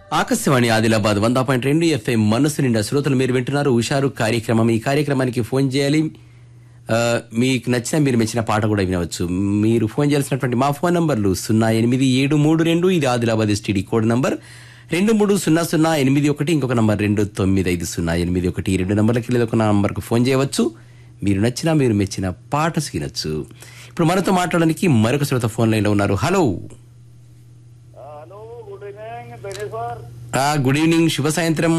ఆకాశవాణి ఆదిలాబాద్ వంద పాయింట్ రెండు ఎఫ్ఎం మనసు నిండా శ్రోతలు మీరు వింటున్నారు హుషారు కార్యక్రమం ఈ కార్యక్రమానికి ఫోన్ చేయాలి ఆ, మీకు నచ్చిన మీరు మెచ్చిన పాట కూడా వినవచ్చు మీరు ఫోన్ చేయాల్సినటువంటి మా ఫోన్ నంబర్లు సున్నా ఎనిమిది ఏడు మూడు రెండు ఇది ఆదిలాబాద్ ఎస్టీడీ కోడ్ నంబర్ రెండు మూడు సున్నా సున్నా ఎనిమిది ఒకటి ఇంకొక నంబర్ రెండు తొమ్మిది ఐదు సున్నా ఎనిమిది ఒకటి ఈ రెండు నంబర్లకి లేదా ఒక నంబర్కు ఫోన్ చేయవచ్చు మీరు నచ్చిన మీరు మెచ్చిన పాట వినొచ్చు ఇప్పుడు మనతో మాట్లాడడానికి మరొక శ్రోత ఫోన్ లైన్లో ఉన్నారు hello hello good evening Dhaneshwar ఆ, గుడ్ ఈవినింగ్ శుభ సాయంత్రం